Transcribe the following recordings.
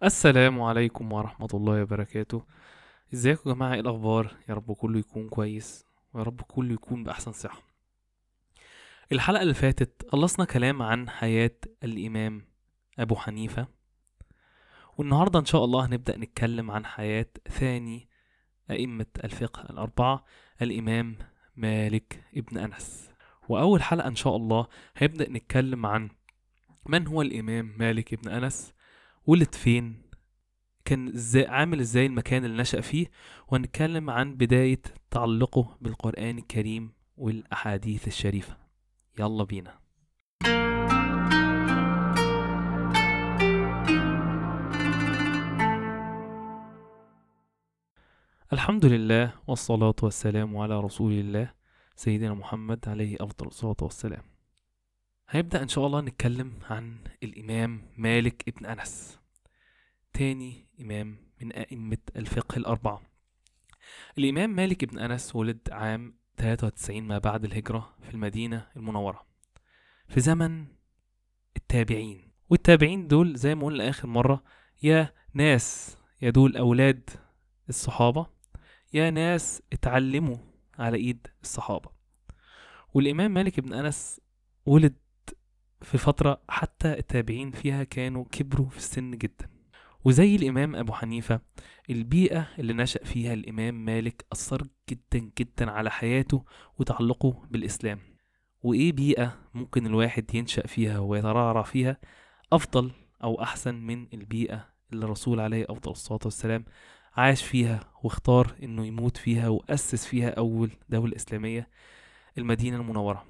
السلام عليكم ورحمة الله وبركاته ازيكم يا جماعة ايه الأخبار يا رب كله يكون كويس ويا رب كله يكون بأحسن صحة الحلقة اللي فاتت خلصنا كلام عن حياة الإمام أبو حنيفة والنهاردة إن شاء الله هنبدأ نتكلم عن حياة ثاني أئمة الفقه الأربعة الإمام مالك ابن أنس وأول حلقة إن شاء الله هنبدأ نتكلم عن من هو الإمام مالك ابن أنس ولد فين كان ازاي عامل ازاي المكان اللي نشأ فيه وهنتكلم عن بداية تعلقه بالقرآن الكريم والأحاديث الشريفة يلا بينا الحمد لله والصلاة والسلام على رسول الله سيدنا محمد عليه أفضل الصلاة والسلام هنبدأ إن شاء الله نتكلم عن الإمام مالك ابن أنس تاني إمام من أئمة الفقه الأربعة الإمام مالك بن أنس ولد عام 93 ما بعد الهجرة في المدينة المنورة في زمن التابعين والتابعين دول زي ما قلنا آخر مرة يا ناس يا دول أولاد الصحابة يا ناس اتعلموا على إيد الصحابة والإمام مالك بن أنس ولد في فترة حتى التابعين فيها كانوا كبروا في السن جدا وزي الإمام أبو حنيفة البيئة اللي نشأ فيها الإمام مالك أثر جدا جدا على حياته وتعلقه بالإسلام وإيه بيئة ممكن الواحد ينشأ فيها ويترعرع فيها أفضل أو أحسن من البيئة اللي الرسول عليه أفضل الصلاة والسلام عاش فيها واختار إنه يموت فيها وأسس فيها أول دولة إسلامية المدينة المنورة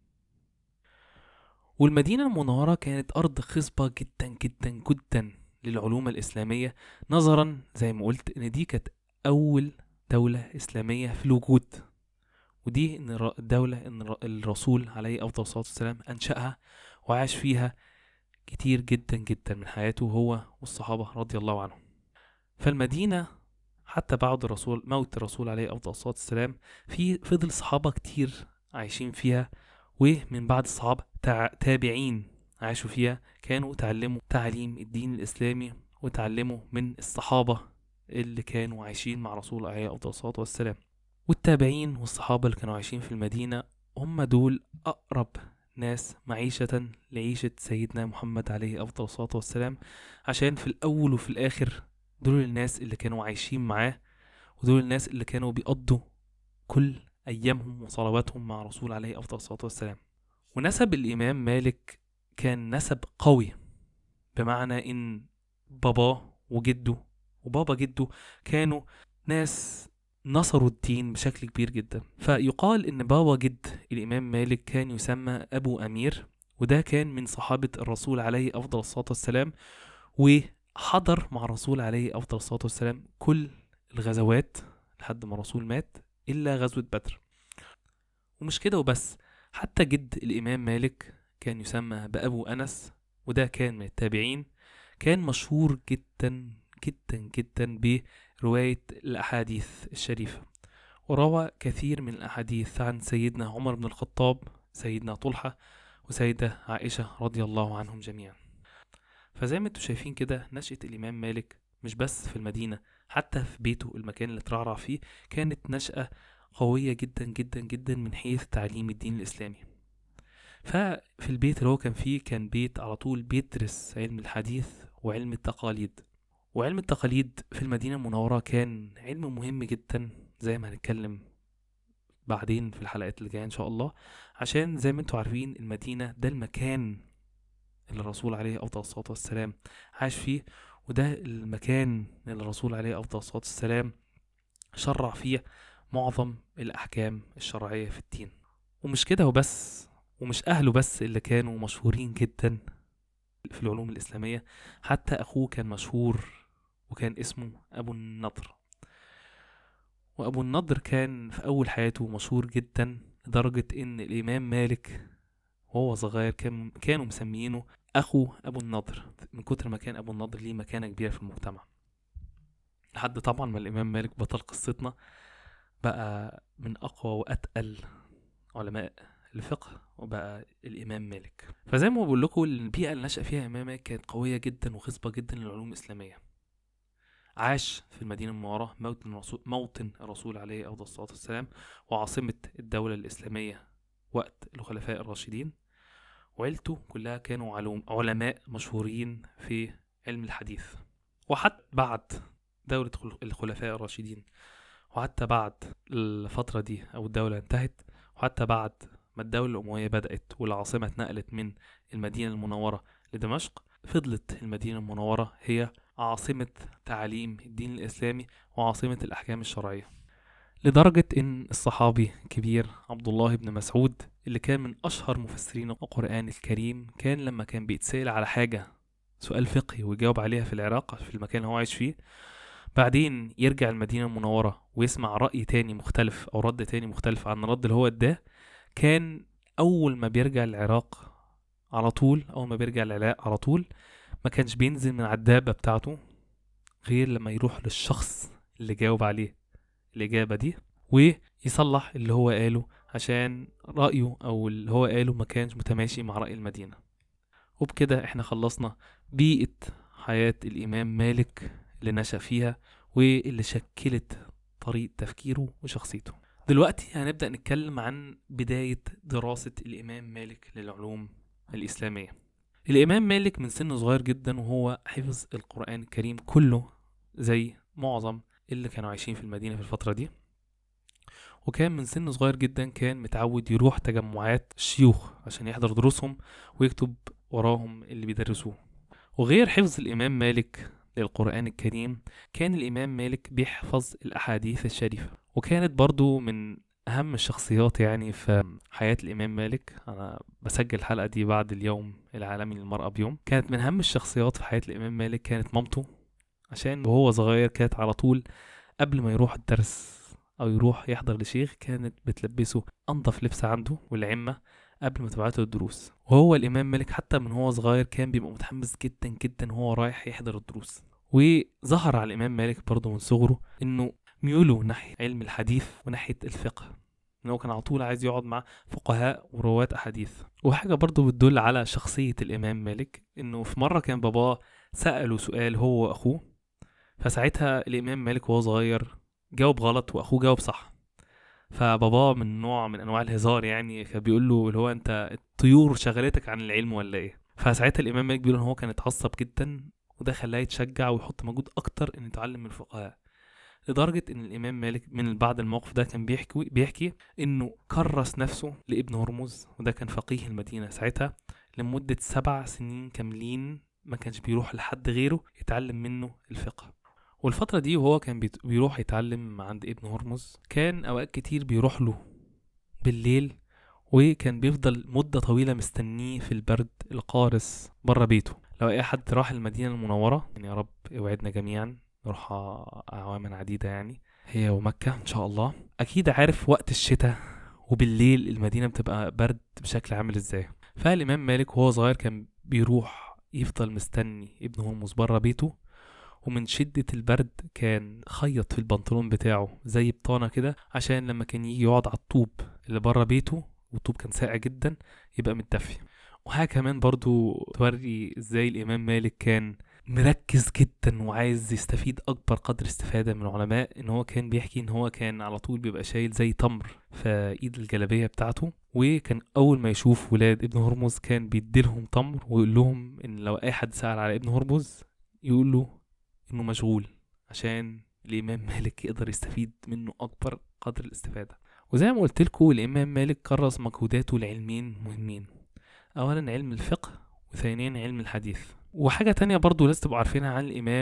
والمدينة المنورة كانت أرض خصبة جدا جدا جدا للعلوم الإسلامية نظرا زي ما قلت إن دي كانت أول دولة إسلامية في الوجود ودي إن الر- الدولة إن الر- الرسول عليه أفضل الصلاة والسلام أنشأها وعاش فيها كتير جدا جدا من حياته هو والصحابة رضي الله عنهم فالمدينة حتى بعد الرسول موت الرسول عليه أفضل الصلاة والسلام في فضل صحابة كتير عايشين فيها ومن بعد الصحابة تع- تابعين عاشوا فيها كانوا تعلموا تعليم الدين الإسلامي وتعلموا من الصحابة اللي كانوا عايشين مع رسول الله عليه أفضل الصلاة والسلام والتابعين والصحابة اللي كانوا عايشين في المدينة هم دول أقرب ناس معيشة لعيشة سيدنا محمد عليه أفضل الصلاة والسلام عشان في الأول وفي الآخر دول الناس اللي كانوا عايشين معاه ودول الناس اللي كانوا بيقضوا كل أيامهم وصلواتهم مع رسول عليه أفضل الصلاة والسلام ونسب الإمام مالك كان نسب قوي بمعنى ان باباه وجده وبابا جده كانوا ناس نصروا الدين بشكل كبير جدا فيقال ان بابا جد الامام مالك كان يسمى ابو امير وده كان من صحابة الرسول عليه افضل الصلاة والسلام وحضر مع الرسول عليه افضل الصلاة والسلام كل الغزوات لحد ما الرسول مات الا غزوة بدر ومش كده وبس حتى جد الامام مالك كان يسمى بأبو أنس وده كان من التابعين كان مشهور جدا جدا جدا برواية الأحاديث الشريفة وروى كثير من الأحاديث عن سيدنا عمر بن الخطاب سيدنا طلحة وسيدة عائشة رضي الله عنهم جميعا فزي ما انتوا شايفين كده نشأة الإمام مالك مش بس في المدينة حتى في بيته المكان اللي اترعرع فيه كانت نشأة قوية جدا جدا جدا من حيث تعليم الدين الإسلامي ففي البيت اللي هو كان فيه كان بيت على طول بيدرس علم الحديث وعلم التقاليد وعلم التقاليد في المدينة المنورة كان علم مهم جدا زي ما هنتكلم بعدين في الحلقات اللي جاية إن شاء الله عشان زي ما انتوا عارفين المدينة ده المكان اللي الرسول عليه أفضل الصلاة والسلام عاش فيه وده المكان اللي الرسول عليه أفضل الصلاة والسلام شرع فيه معظم الأحكام الشرعية في الدين ومش كده وبس ومش أهله بس اللي كانوا مشهورين جدا في العلوم الإسلامية حتى أخوه كان مشهور وكان اسمه أبو النضر وأبو النضر كان في أول حياته مشهور جدا لدرجة إن الإمام مالك وهو صغير كان كانوا مسميينه أخو أبو النضر من كتر ما كان أبو النضر ليه مكانة كبيرة في المجتمع لحد طبعا ما الإمام مالك بطل قصتنا بقى من أقوى وأتقل علماء الفقه وبقى الإمام مالك فزي ما بقول لكم البيئة اللي نشأ فيها الإمام مالك كانت قوية جدا وخصبة جدا للعلوم الإسلامية عاش في المدينة المنورة موطن الرسول, موطن الرسول عليه أفضل الصلاة والسلام وعاصمة الدولة الإسلامية وقت الخلفاء الراشدين وعيلته كلها كانوا علوم علماء مشهورين في علم الحديث وحتى بعد دولة خل- الخلفاء الراشدين وحتى بعد الفترة دي أو الدولة انتهت وحتى بعد ما الدولة الأموية بدأت والعاصمة اتنقلت من المدينة المنورة لدمشق فضلت المدينة المنورة هي عاصمة تعليم الدين الإسلامي وعاصمة الأحكام الشرعية لدرجة إن الصحابي الكبير عبد الله بن مسعود اللي كان من أشهر مفسرين القرآن الكريم كان لما كان بيتسأل على حاجة سؤال فقهي ويجاوب عليها في العراق في المكان اللي هو عايش فيه بعدين يرجع المدينة المنورة ويسمع رأي تاني مختلف أو رد تاني مختلف عن الرد اللي هو اداه كان أول ما بيرجع العراق على طول أول ما بيرجع العراق على طول ما كانش بينزل من على الدابة بتاعته غير لما يروح للشخص اللي جاوب عليه الإجابة دي ويصلح اللي هو قاله عشان رأيه أو اللي هو قاله ما كانش متماشي مع رأي المدينة وبكده احنا خلصنا بيئة حياة الإمام مالك اللي نشأ فيها واللي شكلت طريقة تفكيره وشخصيته دلوقتي هنبدأ نتكلم عن بداية دراسة الإمام مالك للعلوم الإسلامية الإمام مالك من سن صغير جدا وهو حفظ القرآن الكريم كله زي معظم اللي كانوا عايشين في المدينة في الفترة دي وكان من سن صغير جدا كان متعود يروح تجمعات الشيوخ عشان يحضر دروسهم ويكتب وراهم اللي بيدرسوه وغير حفظ الإمام مالك للقرآن الكريم كان الإمام مالك بيحفظ الأحاديث الشريفة وكانت برضو من أهم الشخصيات يعني في حياة الإمام مالك أنا بسجل الحلقة دي بعد اليوم العالمي للمرأة بيوم كانت من أهم الشخصيات في حياة الإمام مالك كانت مامته عشان وهو صغير كانت على طول قبل ما يروح الدرس أو يروح يحضر لشيخ كانت بتلبسه أنظف لبس عنده والعمة قبل ما تبعته الدروس وهو الإمام مالك حتى من هو صغير كان بيبقى متحمس جدا جدا وهو رايح يحضر الدروس وظهر على الإمام مالك برضه من صغره إنه ميوله ناحية علم الحديث وناحية الفقه إن هو كان على طول عايز يقعد مع فقهاء ورواة أحاديث وحاجة برضه بتدل على شخصية الإمام مالك إنه في مرة كان باباه سأله سؤال هو وأخوه فساعتها الإمام مالك وهو صغير جاوب غلط وأخوه جاوب صح فباباه من نوع من أنواع الهزار يعني كان بيقول له اللي هو أنت الطيور شغلتك عن العلم ولا إيه فساعتها الإمام مالك بيقول إن هو كان اتعصب جدا وده خلاه يتشجع ويحط مجهود أكتر إنه يتعلم من الفقهاء لدرجة إن الإمام مالك من بعد الموقف ده كان بيحكي بيحكي إنه كرس نفسه لابن هرمز وده كان فقيه المدينة ساعتها لمدة سبع سنين كاملين ما كانش بيروح لحد غيره يتعلم منه الفقه والفترة دي وهو كان بيت- بيروح يتعلم عند ابن هرمز كان أوقات كتير بيروح له بالليل وكان بيفضل مدة طويلة مستنيه في البرد القارس بره بيته لو أي حد راح المدينة المنورة يعني يا رب اوعدنا جميعا نروح أعواما عديدة يعني هي ومكة إن شاء الله أكيد عارف وقت الشتاء وبالليل المدينة بتبقى برد بشكل عامل ازاي فالإمام مالك وهو صغير كان بيروح يفضل مستني ابن هرمز بره بيته ومن شدة البرد كان خيط في البنطلون بتاعه زي بطانة كده عشان لما كان يجي يقعد على الطوب اللي بره بيته والطوب كان ساقع جدا يبقى متدفي وحاجة كمان برضو توري ازاي الإمام مالك كان مركز جدا وعايز يستفيد أكبر قدر استفادة من العلماء إن هو كان بيحكي إن هو كان على طول بيبقى شايل زي تمر في إيد الجلابية بتاعته وكان أول ما يشوف ولاد ابن هرمز كان بيديلهم تمر ويقول لهم إن لو أي حد سأل على ابن هرمز يقول له إنه مشغول عشان الإمام مالك يقدر يستفيد منه أكبر قدر الاستفادة وزي ما قلت لكم الإمام مالك كرس مجهوداته لعلمين مهمين أولا علم الفقه وثانيا علم الحديث وحاجة تانية برضو لازم تبقوا عارفينها عن الإمام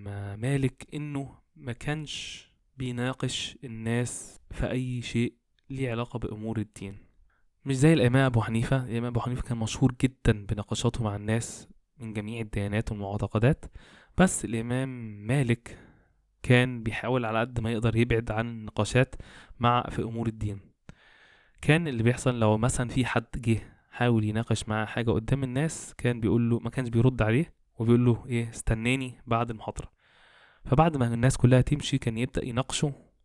مالك إنه ما كانش بيناقش الناس في أي شيء ليه علاقة بأمور الدين مش زي الإمام أبو حنيفة الإمام أبو حنيفة كان مشهور جدا بنقاشاته مع الناس من جميع الديانات والمعتقدات بس الإمام مالك كان بيحاول على قد ما يقدر يبعد عن النقاشات مع في أمور الدين كان اللي بيحصل لو مثلا في حد جه حاول يناقش معاه حاجة قدام الناس كان بيقول له ما كانش بيرد عليه وبيقول له ايه استناني بعد المحاضرة فبعد ما الناس كلها تمشي كان يبدأ يناقشه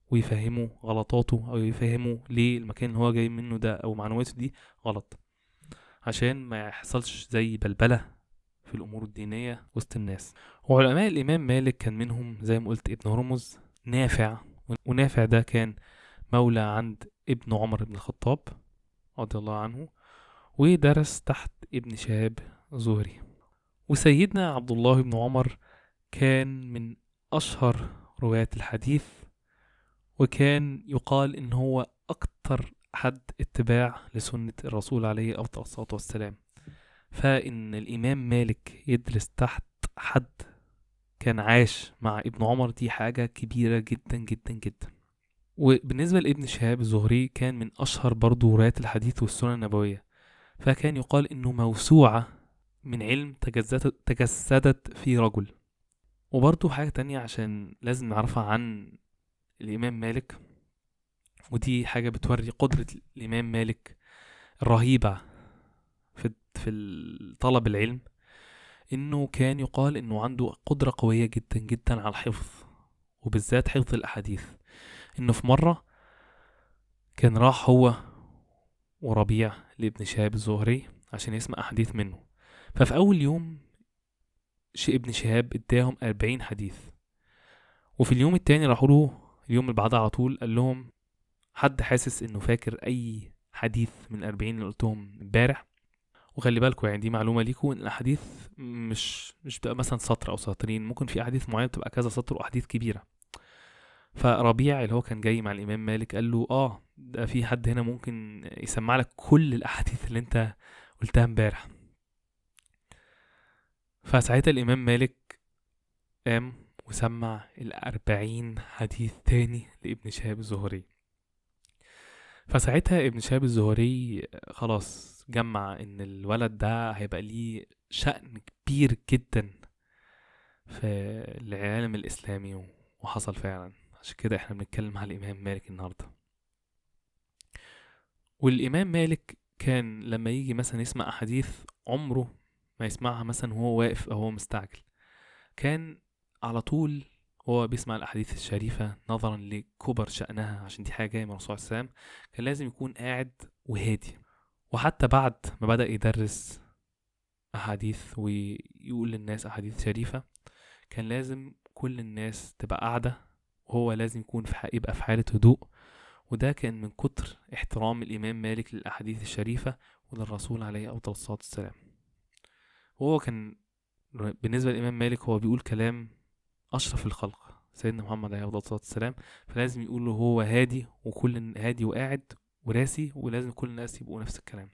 ويفهموا غلطاته او يفهموا ليه المكان اللي هو جاي منه ده او معلوماته دي غلط عشان ما يحصلش زي بلبلة في الامور الدينية وسط الناس وعلماء الامام مالك كان منهم زي ما قلت ابن هرمز نافع ونافع ده كان مولى عند ابن عمر بن الخطاب رضي الله عنه ودرس تحت ابن شهاب زهري وسيدنا عبد الله بن عمر كان من أشهر رواة الحديث وكان يقال إن هو أكتر حد اتباع لسنة الرسول عليه أفضل الصلاة والسلام فإن الإمام مالك يدرس تحت حد كان عاش مع ابن عمر دي حاجة كبيرة جدا جدا جدا وبالنسبة لابن شهاب الزهري كان من أشهر برضو روايات الحديث والسنة النبوية فكان يقال إنه موسوعة من علم تجسدت, تجسدت في رجل وبرضو حاجة تانية عشان لازم نعرفها عن الإمام مالك ودي حاجة بتوري قدرة الإمام مالك الرهيبة في في طلب العلم إنه كان يقال إنه عنده قدرة قوية جدا جدا على الحفظ وبالذات حفظ الأحاديث إنه في مرة كان راح هو وربيع لابن شهاب الزهري عشان يسمع أحاديث منه ففي أول يوم شي ابن شهاب اداهم أربعين حديث وفي اليوم التاني راحوا له اليوم اللي بعدها على طول قال لهم حد حاسس انه فاكر اي حديث من الأربعين اللي قلتهم امبارح وخلي بالكم يعني دي معلومة ليكم ان الأحاديث مش مش بتبقى مثلا سطر أو سطرين ممكن في أحاديث معينة بتبقى كذا سطر وأحاديث كبيرة فربيع اللي هو كان جاي مع الإمام مالك قال له اه ده في حد هنا ممكن يسمع لك كل الأحاديث اللي أنت قلتها امبارح فساعتها الإمام مالك قام وسمع الأربعين حديث تاني لابن شهاب الزهري فساعتها ابن شهاب الزهري خلاص جمع ان الولد ده هيبقى ليه شأن كبير جدا في العالم الإسلامي وحصل فعلا عشان كده احنا بنتكلم على الإمام مالك النهاردة والإمام مالك كان لما يجي مثلا يسمع أحاديث عمره ما يسمعها مثلا وهو واقف أو هو مستعجل كان على طول هو بيسمع الأحاديث الشريفة نظرا لكبر شأنها عشان دي حاجة جاية من الرسول صلى الله عليه وسلم كان لازم يكون قاعد وهادي وحتى بعد ما بدأ يدرس أحاديث ويقول للناس أحاديث شريفة كان لازم كل الناس تبقى قاعدة وهو لازم يكون في يبقى في حالة هدوء وده كان من كتر احترام الإمام مالك للأحاديث الشريفة وللرسول عليه أفضل الصلاة والسلام وهو كان بالنسبة للإمام مالك هو بيقول كلام أشرف الخلق سيدنا محمد عليه الصلاة والسلام فلازم يقول له هو هادي وكل هادي وقاعد وراسي ولازم كل الناس يبقوا نفس الكلام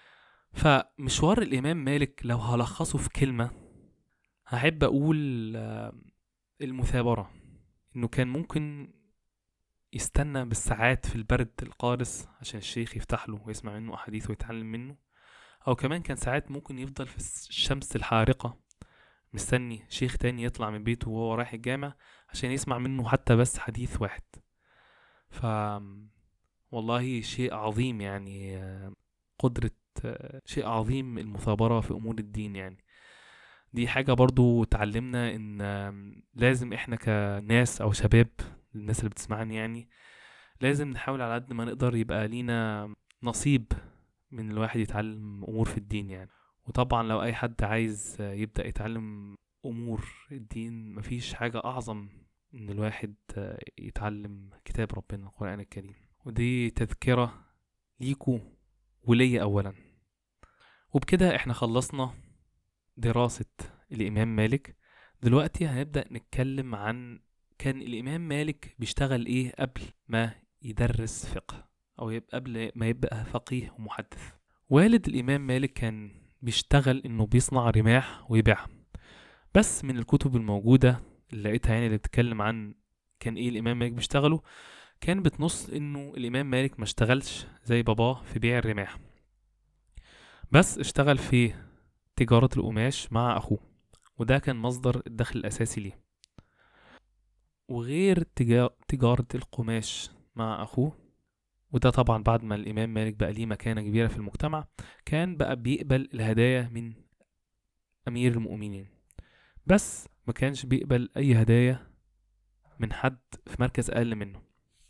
فمشوار الإمام مالك لو هلخصه في كلمة هحب أقول المثابرة إنه كان ممكن يستنى بالساعات في البرد القارس عشان الشيخ يفتح له ويسمع منه أحاديث ويتعلم منه أو كمان كان ساعات ممكن يفضل في الشمس الحارقة مستني شيخ تاني يطلع من بيته وهو رايح الجامع عشان يسمع منه حتى بس حديث واحد ف والله شيء عظيم يعني قدرة شيء عظيم المثابرة في أمور الدين يعني دي حاجة برضو تعلمنا إن لازم إحنا كناس أو شباب الناس اللي بتسمعني يعني لازم نحاول على قد ما نقدر يبقى لينا نصيب من الواحد يتعلم أمور في الدين يعني وطبعا لو أي حد عايز يبدأ يتعلم أمور الدين مفيش حاجة أعظم إن الواحد يتعلم كتاب ربنا القرآن الكريم ودي تذكرة ليكو وليا أولا وبكده احنا خلصنا دراسة الإمام مالك دلوقتي هنبدأ نتكلم عن كان الإمام مالك بيشتغل إيه قبل ما يدرس فقه أو يبقى قبل ما يبقى فقيه ومحدث والد الإمام مالك كان بيشتغل إنه بيصنع رماح ويبيعها بس من الكتب الموجودة اللي لقيتها يعني اللي بتتكلم عن كان إيه الإمام مالك بيشتغله كان بتنص إنه الإمام مالك ما اشتغلش زي باباه في بيع الرماح بس اشتغل في تجارة القماش مع أخوه وده كان مصدر الدخل الأساسي ليه وغير تجارة القماش مع أخوه وده طبعا بعد ما الإمام مالك بقى ليه مكانة كبيرة في المجتمع كان بقى بيقبل الهدايا من أمير المؤمنين بس ما كانش بيقبل أي هدايا من حد في مركز أقل منه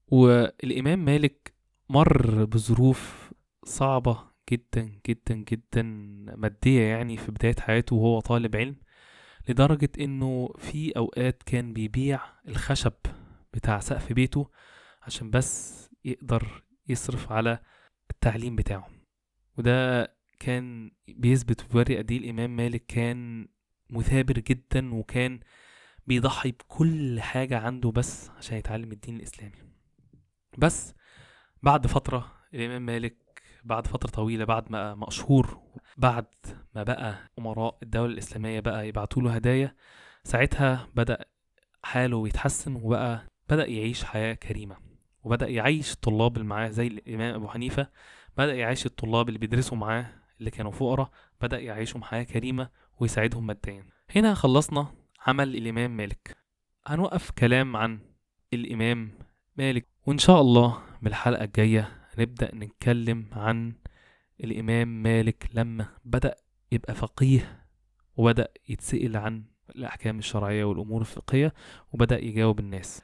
والإمام مالك مر بظروف صعبة جدا جدا جدا مادية يعني في بداية حياته وهو طالب علم لدرجة إنه في أوقات كان بيبيع الخشب بتاع سقف بيته عشان بس يقدر يصرف على التعليم بتاعه وده كان بيثبت ويوري قد ايه الامام مالك كان مثابر جدا وكان بيضحي بكل حاجة عنده بس عشان يتعلم الدين الإسلامي بس بعد فترة الإمام مالك بعد فترة طويلة بعد ما مشهور بعد ما بقى أمراء الدولة الإسلامية بقى يبعتوا له هدايا ساعتها بدأ حاله يتحسن وبقى بدأ يعيش حياة كريمة وبدأ يعيش الطلاب اللي معاه زي الإمام أبو حنيفة بدأ يعيش الطلاب اللي بيدرسوا معاه اللي كانوا فقراء بدأ يعيشهم حياة كريمة ويساعدهم ماديا هنا خلصنا عمل الإمام مالك هنوقف كلام عن الإمام مالك وإن شاء الله بالحلقة الجاية هنبدأ نتكلم عن الإمام مالك لما بدأ يبقى فقيه وبدأ يتسأل عن الأحكام الشرعية والأمور الفقهية وبدأ يجاوب الناس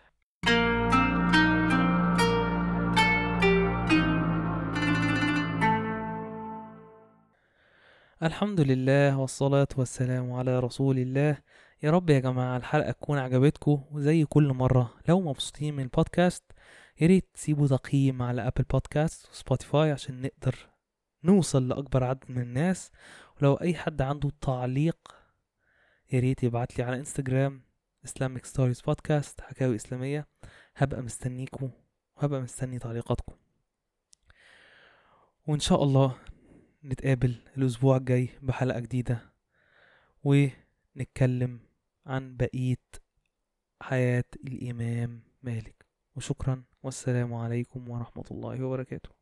الحمد لله والصلاة والسلام على رسول الله يا رب يا جماعة الحلقة تكون عجبتكم وزي كل مرة لو مبسوطين من البودكاست يا ريت تسيبوا تقييم على ابل بودكاست وسبوتيفاي عشان نقدر نوصل لأكبر عدد من الناس ولو أي حد عنده تعليق يا ريت يبعت لي على انستجرام Islamic Stories Podcast حكاوي إسلامية هبقى مستنيكم وهبقى مستني تعليقاتكم وإن شاء الله نتقابل الأسبوع الجاي بحلقة جديدة ونتكلم عن بقية حياة الإمام مالك وشكرا والسلام عليكم ورحمة الله وبركاته